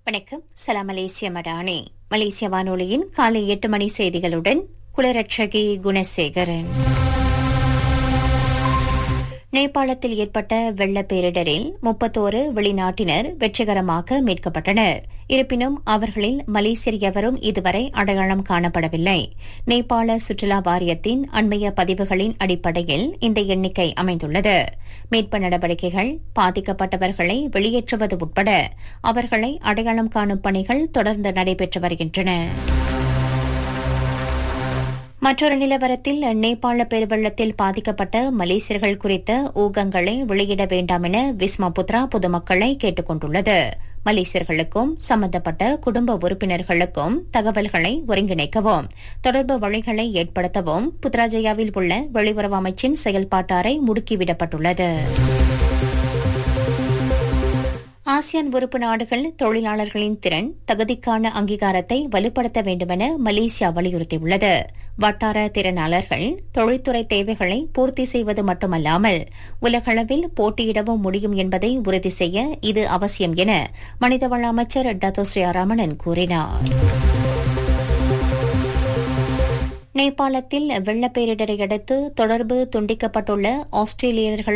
வணக்கம் சலாம் மலேசிய மடானி மலேசிய வானொலியின் காலை எட்டு மணி செய்திகளுடன் குலரட்சகி குணசேகரன் நேபாளத்தில் ஏற்பட்ட வெள்ள பேரிடரில் முப்பத்தோரு வெளிநாட்டினர் வெற்றிகரமாக மீட்கப்பட்டனர் இருப்பினும் அவர்களில் மலேசியர் எவரும் இதுவரை அடையாளம் காணப்படவில்லை நேபாள சுற்றுலா வாரியத்தின் அண்மைய பதிவுகளின் அடிப்படையில் இந்த எண்ணிக்கை அமைந்துள்ளது மீட்பு நடவடிக்கைகள் பாதிக்கப்பட்டவர்களை வெளியேற்றுவது உட்பட அவர்களை அடையாளம் காணும் பணிகள் தொடர்ந்து நடைபெற்று வருகின்றன மற்றொரு நிலவரத்தில் நேபாள பெருவெள்ளத்தில் பாதிக்கப்பட்ட மலேசியர்கள் குறித்த ஊகங்களை வெளியிட வேண்டாம் என விஸ்மா புத்ரா பொதுமக்களை கேட்டுக் கொண்டுள்ளது மலேசியர்களுக்கும் சம்பந்தப்பட்ட குடும்ப உறுப்பினர்களுக்கும் தகவல்களை ஒருங்கிணைக்கவும் தொடர்பு வழிகளை ஏற்படுத்தவும் புத்ராஜயாவில் உள்ள வெளியுறவு அமைச்சின் செயல்பாட்டாரை முடுக்கிவிடப்பட்டுள்ளது ஆசியான் உறுப்பு நாடுகள் தொழிலாளர்களின் திறன் தகுதிக்கான அங்கீகாரத்தை வலுப்படுத்த வேண்டுமென மலேசியா வலியுறுத்தியுள்ளது வட்டார திறனாளர்கள் தொழில்துறை தேவைகளை பூர்த்தி செய்வது மட்டுமல்லாமல் உலகளவில் போட்டியிடவும் முடியும் என்பதை உறுதி செய்ய இது அவசியம் என மனிதவள அமைச்சர் டத்தோஸ்ரீ ராமணன் கூறினார் நேபாளத்தில் வெள்ளப்பேரிடரை அடுத்து தொடர்பு துண்டிக்கப்பட்டுள்ள ஆஸ்திரேலியர்கள்